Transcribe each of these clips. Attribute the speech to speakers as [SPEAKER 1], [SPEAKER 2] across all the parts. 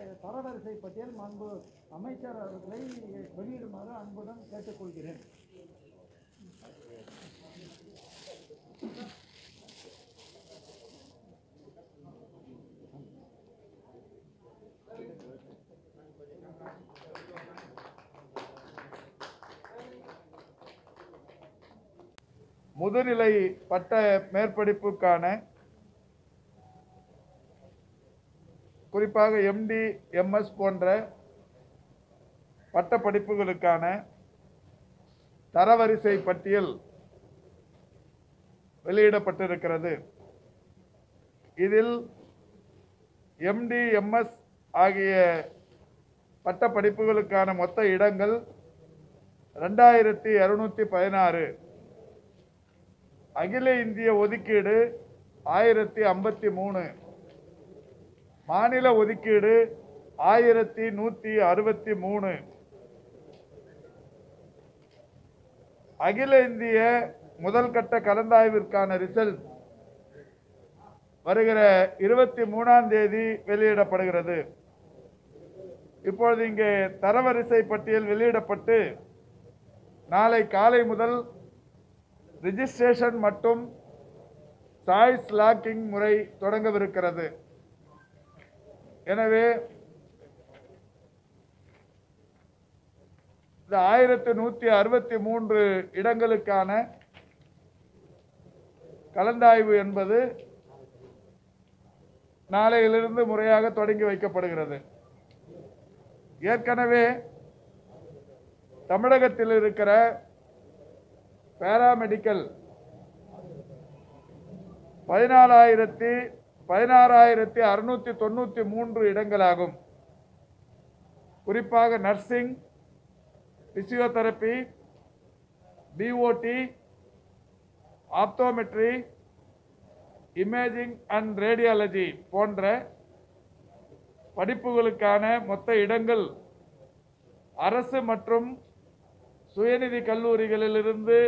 [SPEAKER 1] தரவரிசை பட்டியல் மாண்பு அமைச்சர் அவர்களை வெளியிடுமாறு அன்புடன் கேட்டுக்கொள்கிறேன்
[SPEAKER 2] முதுநிலை பட்ட மேற்படிப்புக்கான குறிப்பாக எம்டி எம்எஸ் போன்ற பட்ட படிப்புகளுக்கான தரவரிசை பட்டியல் வெளியிடப்பட்டிருக்கிறது இதில் எம்டி எம்எஸ் ஆகிய பட்ட படிப்புகளுக்கான மொத்த இடங்கள் ரெண்டாயிரத்தி இரநூத்தி பதினாறு அகில இந்திய ஒதுக்கீடு ஆயிரத்தி ஐம்பத்தி மூணு மாநில ஒதுக்கீடு ஆயிரத்தி நூற்றி அறுபத்தி மூணு அகில இந்திய முதல் கட்ட கலந்தாய்விற்கான ரிசல்ட் வருகிற இருபத்தி மூணாம் தேதி வெளியிடப்படுகிறது இப்பொழுது இங்கே தரவரிசை பட்டியல் வெளியிடப்பட்டு நாளை காலை முதல் ரிஜிஸ்ட்ரேஷன் மற்றும் சாய்ஸ் லாக்கிங் முறை தொடங்கவிருக்கிறது எனவே இந்த ஆயிரத்தி நூற்றி அறுபத்தி மூன்று இடங்களுக்கான கலந்தாய்வு என்பது நாளையிலிருந்து முறையாக தொடங்கி வைக்கப்படுகிறது ஏற்கனவே தமிழகத்தில் இருக்கிற பேராமெடிக்கல் பதினாலாயிரத்தி பதினாறாயிரத்தி அறுநூத்தி தொண்ணூத்தி மூன்று இடங்களாகும் குறிப்பாக nursing physiotherapy BOT optometry imaging and radiology போன்ற படிப்புகளுக்கான மொத்த இடங்கள் அரசு மற்றும் சுயநிதி கல்லூரிகளிலிருந்து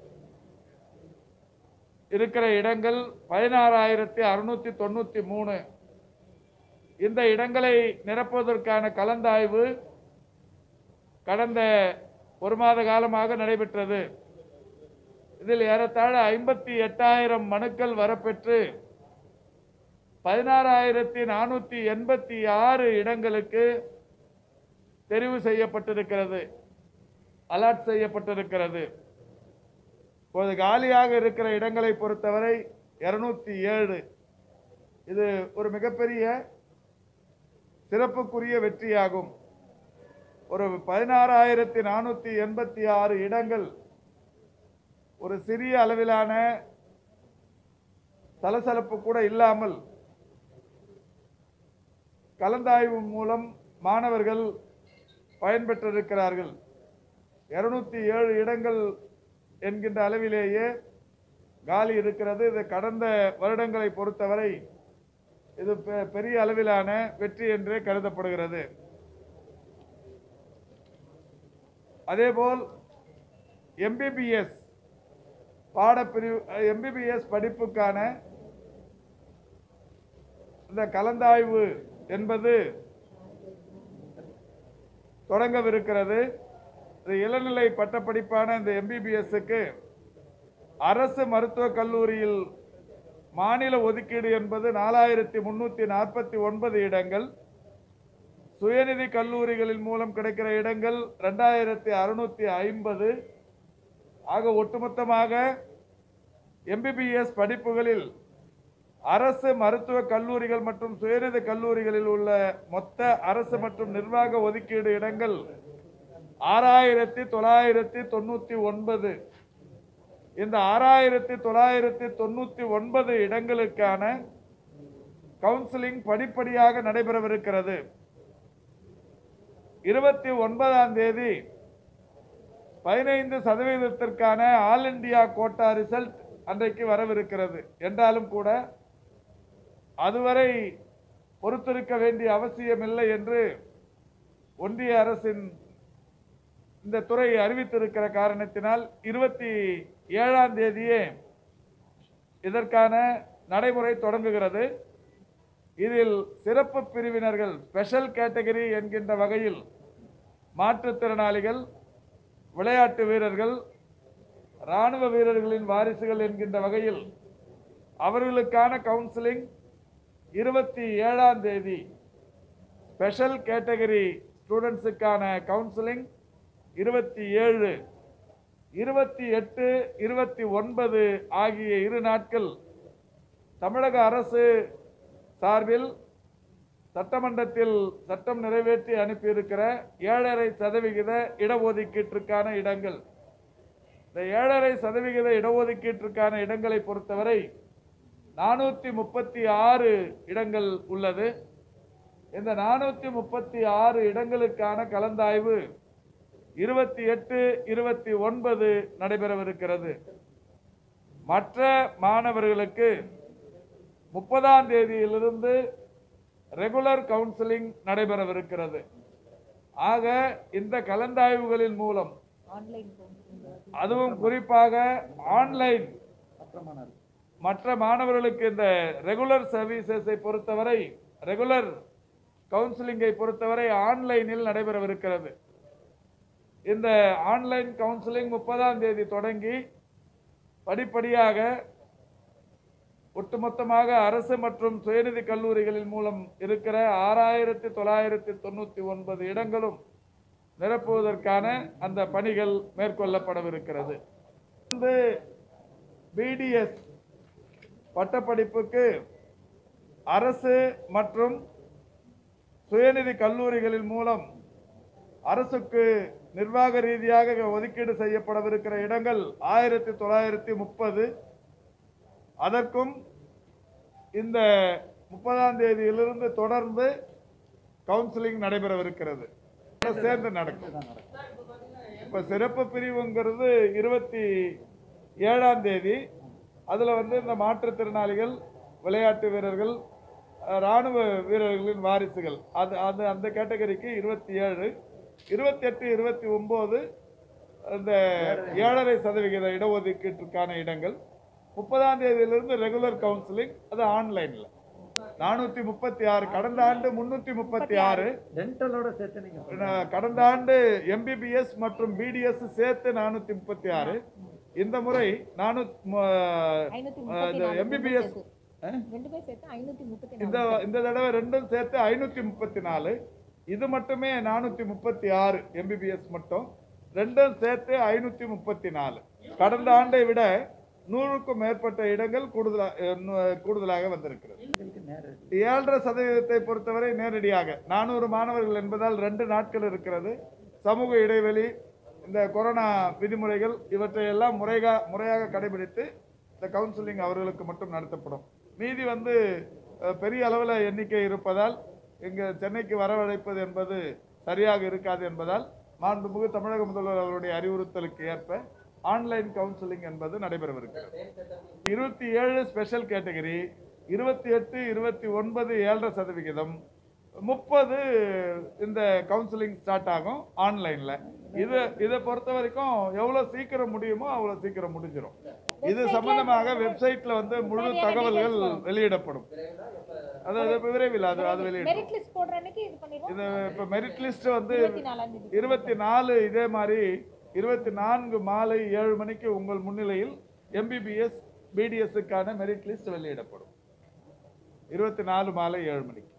[SPEAKER 2] இருக்கிற இடங்கள் பதினாறாயிரத்தி அறுநூத்தி தொண்ணூத்தி மூணு இந்த இடங்களை நிரப்புவதற்கான கலந்தாய்வு கடந்த ஒரு மாத காலமாக நடைபெற்றது இதில் ஏறத்தாழ ஐம்பத்தி எட்டாயிரம் மனுக்கள் வரப்பெற்று பதினாறாயிரத்தி நானூற்றி எண்பத்தி ஆறு இடங்களுக்கு தெரிவு செய்யப்பட்டிருக்கிறது அலாட் செய்யப்பட்டிருக்கிறது இப்போது காலியாக இருக்கிற இடங்களை பொறுத்தவரை இருநூத்தி ஏழு இது ஒரு மிகப்பெரிய சிறப்புக்குரிய வெற்றியாகும் ஒரு பதினாறாயிரத்தி நானூற்றி எண்பத்தி ஆறு இடங்கள் ஒரு சிறிய அளவிலான சலசலப்பு கூட இல்லாமல் கலந்தாய்வு மூலம் மாணவர்கள் பயன்பெற்றிருக்கிறார்கள் இருநூத்தி ஏழு இடங்கள் என்கின்ற அளவிலேயே காலி இருக்கிறது இது கடந்த வருடங்களை பொறுத்தவரை இது பெ- பெரிய அளவிலான வெற்றி என்றே கருதப்படுகிறது அதேபோல் எம்பிபிஎஸ் பாடப்பிரிவு எம்பிபிஎஸ் படிப்புக்கான இந்த கலந்தாய்வு என்பது தொடங்கவிருக்கிறது இது இளநிலை பட்டப்படிப்பான இந்த எம்பிபிஎஸ்க்கு அரசு மருத்துவக் கல்லூரியில் மாநில ஒதுக்கீடு என்பது நாலாயிரத்தி முன்னூற்றி நாற்பத்தி ஒன்பது இடங்கள் சுயநிதி கல்லூரிகளின் மூலம் கிடைக்கிற இடங்கள் ரெண்டாயிரத்தி அறுநூத்தி ஐம்பது ஆக ஒட்டுமொத்தமாக எம்பிபிஎஸ் படிப்புகளில் அரசு மருத்துவக் கல்லூரிகள் மற்றும் சுயநிதி கல்லூரிகளில் உள்ள மொத்த அரசு மற்றும் நிர்வாக ஒதுக்கீடு இடங்கள் ஆறாயிரத்தி தொள்ளாயிரத்தி தொண்ணூத்தி ஒன்பது இந்த ஆறாயிரத்தி தொள்ளாயிரத்தி தொண்ணூத்தி ஒன்பது இடங்களுக்கான கவுன்சிலிங் படிப்படியாக நடைபெறவிருக்கிறது இருபத்தி ஒன்பதாம் தேதி பதினைந்து சதவீதத்திற்கான ஆல் இந்தியா கோட்டா ரிசல்ட் அன்றைக்கு வரவிருக்கிறது என்றாலும் கூட அதுவரை பொறுத்திருக்க வேண்டிய அவசியமில்லை என்று ஒன்றிய அரசின் இந்த துறை அறிவித்திருக்கிற காரணத்தினால் இருபத்தி ஏழாம் தேதியே இதற்கான நடைமுறை தொடங்குகிறது இதில் சிறப்பு பிரிவினர்கள் ஸ்பெஷல் கேட்டகரி என்கின்ற வகையில் மாற்றுத்திறனாளிகள் விளையாட்டு வீரர்கள் இராணுவ வீரர்களின் வாரிசுகள் என்கின்ற வகையில் அவர்களுக்கான கவுன்சிலிங் இருபத்தி ஏழாம் தேதி ஸ்பெஷல் கேட்டகரி ஸ்டூடெண்ட்ஸுக்கான கவுன்சிலிங் இருபத்தி ஏழு இருபத்தி எட்டு இருபத்தி ஒன்பது ஆகிய இரு நாட்கள் தமிழக அரசு சார்பில் சட்டமன்றத்தில் சட்டம் நிறைவேற்றி அனுப்பியிருக்கிற ஏழரை சதவிகித இடஒதுக்கீட்டிற்கான இடங்கள் இந்த ஏழரை சதவிகித இடஒதுக்கீட்டிற்கான இடங்களை பொறுத்தவரை நானூற்றி முப்பத்தி ஆறு இடங்கள் உள்ளது இந்த நானூற்றி முப்பத்தி ஆறு இடங்களுக்கான கலந்தாய்வு இருபத்தி எட்டு இருபத்தி ஒன்பது நடைபெறவிருக்கிறது மற்ற மாணவர்களுக்கு முப்பதாம் தேதியிலிருந்து ரெகுலர் கவுன்சிலிங் நடைபெறவிருக்கிறது ஆக இந்த கலந்தாய்வுகளின் மூலம்
[SPEAKER 3] ஆன்லைன்
[SPEAKER 2] அதுவும் குறிப்பாக ஆன்லைன்
[SPEAKER 1] மற்ற மாணவர்கள்
[SPEAKER 2] மற்ற மாணவர்களுக்கு இந்த ரெகுலர் சர்வீசஸை பொறுத்தவரை ரெகுலர் கவுன்சிலிங்கை பொறுத்தவரை ஆன்லைனில் நடைபெறவிருக்கிறது இந்த ஆன்லைன் கவுன்சிலிங் முப்பதாம் தேதி தொடங்கி படிப்படியாக ஒட்டுமொத்தமாக அரசு மற்றும் சுயநிதி கல்லூரிகளின் மூலம் இருக்கிற ஆறாயிரத்தி தொள்ளாயிரத்தி தொண்ணூத்தி ஒன்பது இடங்களும் நிரப்புவதற்கான அந்த பணிகள் மேற்கொள்ளப்படவிருக்கிறது வந்து பிடிஎஸ் பட்டப்படிப்புக்கு அரசு மற்றும் சுயநிதி கல்லூரிகளின் மூலம் அரசுக்கு நிர்வாக ரீதியாக ஒதுக்கீடு செய்யப்படவிருக்கிற இடங்கள் ஆயிரத்தி தொள்ளாயிரத்தி முப்பது அதற்கும் இந்த முப்பதாம் தேதியிலிருந்து தொடர்ந்து கவுன்சிலிங் நடைபெறவிருக்கிறது சேர்ந்து நடக்கும்
[SPEAKER 1] இதுதான் நடக்கும்
[SPEAKER 2] இப்ப சிறப்பு பிரிவுங்கிறது இருபத்தி ஏழாம் தேதி அதுல வந்து இந்த மாற்றுத்திறனாளிகள் விளையாட்டு வீரர்கள் அஹ், ராணுவ வீரர்களின் வாரிசுகள் அது அது அந்த கேட்டகரிக்கு இருபத்தி ஏழு இருபத்தி எட்டு இருபத்தி ஒன்பது இந்த ஏழரை சதவிகித இடஒதுக்கீட்டிற்கான இடங்கள் முப்பதாம் தேதியிலிருந்து ரெகுலர் கவுன்சிலிங் அது ஆன்லைன்ல நானூத்தி முப்பத்தி ஆறு கடந்த ஆண்டு முன்னூத்தி முப்பத்தி ஆறு
[SPEAKER 1] டென்டலோட சேர்த்து நீங்க சொல்லுங்க.
[SPEAKER 2] அஹ் கடந்த ஆண்டு எம்பிபிஎஸ் மற்றும் பிடிஎஸ் சேர்த்து நானூத்தி முப்பத்தி ஆறு இந்த முறை நானூத்தி
[SPEAKER 3] ஐநூத்தி
[SPEAKER 2] அஹ்
[SPEAKER 3] முப்பத்தி
[SPEAKER 2] இந்த
[SPEAKER 3] நாலு
[SPEAKER 2] MBBS
[SPEAKER 3] சேர்த்து. ரெண்டுமே சேர்த்து ஐநூத்தி முப்பத்தி
[SPEAKER 2] இந்த
[SPEAKER 3] நாலு
[SPEAKER 2] இந்த தடவை ரெண்டும் சேர்த்து ஐநூத்தி முப்பத்தி நாலு இது மட்டுமே நானூத்தி முப்பத்தி ஆறு எம்பிபிஎஸ் மட்டும் ரெண்டும் சேர்த்து ஐநூத்தி முப்பத்தி நாலு கடந்த ஆண்டை விட நூறுக்கும் மேற்பட்ட இடங்கள் கூடுதலா அஹ் நு- கூடுதலாக வந்திருக்கிறது
[SPEAKER 1] எங்களுக்கு நேரம்
[SPEAKER 2] ஏழரை சதவீதத்தை பொறுத்தவரை நேரடியாக நானூறு மாணவர்கள் என்பதால் ரெண்டு நாட்கள் இருக்கிறது சமூக இடைவெளி இந்த கொரோனா விதிமுறைகள் இவற்றை எல்லாம் முறைகா முறையாக கடைபிடித்து இந்த கவுன்சிலிங் அவர்களுக்கு மட்டும் நடத்தப்படும் மீதி வந்து அஹ், பெரிய அளவில் எண்ணிக்கை இருப்பதால் இங்கு சென்னைக்கு வரவழைப்பது என்பது சரியாக இருக்காது என்பதால் மாண்புமிகு தமிழக முதல்வர் அவருடைய அறிவுறுத்தலுக்கு ஏற்ப ஆன்லைன் கவுன்சிலிங் என்பது நடைபெறவிருக்கிறது இருபத்தி ஏழு ஸ்பெஷல் கேட்டகரி இருபத்தி எட்டு இருபத்தி ஒன்பது ஏழரை சதவிகிதம் முப்பது இந்த கவுன்சிலிங் ஸ்டார்ட் ஆகும் ஆன்லைன்ல இது இதை பொறுத்த வரைக்கும் எவ்வளவு சீக்கிரம் முடியுமோ அவ்வளவு சீக்கிரம் முடிஞ்சிடும் இது சம்பந்தமாக வெப்சைட்ல வந்து முழு தகவல்கள் வெளியிடப்படும் அதாவது இப்ப விரைவில் அது அது வெளியிடும்
[SPEAKER 3] மெரிட் லிஸ்ட் போடுற அன்னைக்கு இது பண்ணிடுவோம்
[SPEAKER 2] இது இப்ப மெரிட் லிஸ்ட் வந்து
[SPEAKER 3] இருபத்தி நாலாம் தேதி
[SPEAKER 2] இருபத்தி நாலு இதே மாதிரி இருபத்தி நான்கு மாலை ஏழு மணிக்கு உங்கள் முன்னிலையில் எம்பிபிஎஸ் பிடிஎஸ்க்கான மெரிட் லிஸ்ட் வெளியிடப்படும் இருபத்தி நாலு மாலை ஏழு மணிக்கு